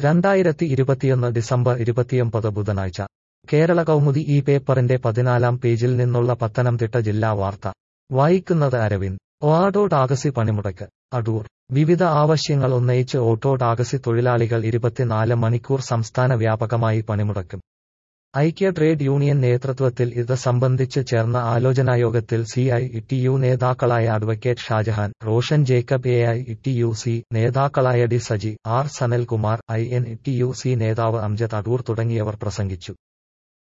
രണ്ടായിരത്തി ഇരുപത്തിയൊന്ന് ഡിസംബർ ഇരുപത്തിയൊമ്പത് ബുധനാഴ്ച കേരള കൗമുദി ഈ പേപ്പറിന്റെ പതിനാലാം പേജിൽ നിന്നുള്ള പത്തനംതിട്ട ജില്ലാ വാർത്ത വായിക്കുന്നത് അരവിന്ദ് ഓട്ടോ ടാക്സി പണിമുടക്ക് അടൂർ വിവിധ ആവശ്യങ്ങൾ ഉന്നയിച്ച് ഓട്ടോ ടാക്സി തൊഴിലാളികൾ ഇരുപത്തിനാല് മണിക്കൂർ സംസ്ഥാന വ്യാപകമായി പണിമുടക്കും ഐക്യ ട്രേഡ് യൂണിയൻ നേതൃത്വത്തിൽ ഇത് സംബന്ധിച്ച് ചേർന്ന ആലോചനായോഗത്തിൽ സി ഐ ടി യു നേതാക്കളായ advocate Shajahan Roshan Jacob A I T U C നേതാക്കളായ D Saji R Sanalkumar I N T U C നേതാവ് അംജദ് അടൂർ തുടങ്ങിയവർ പ്രസംഗിച്ചു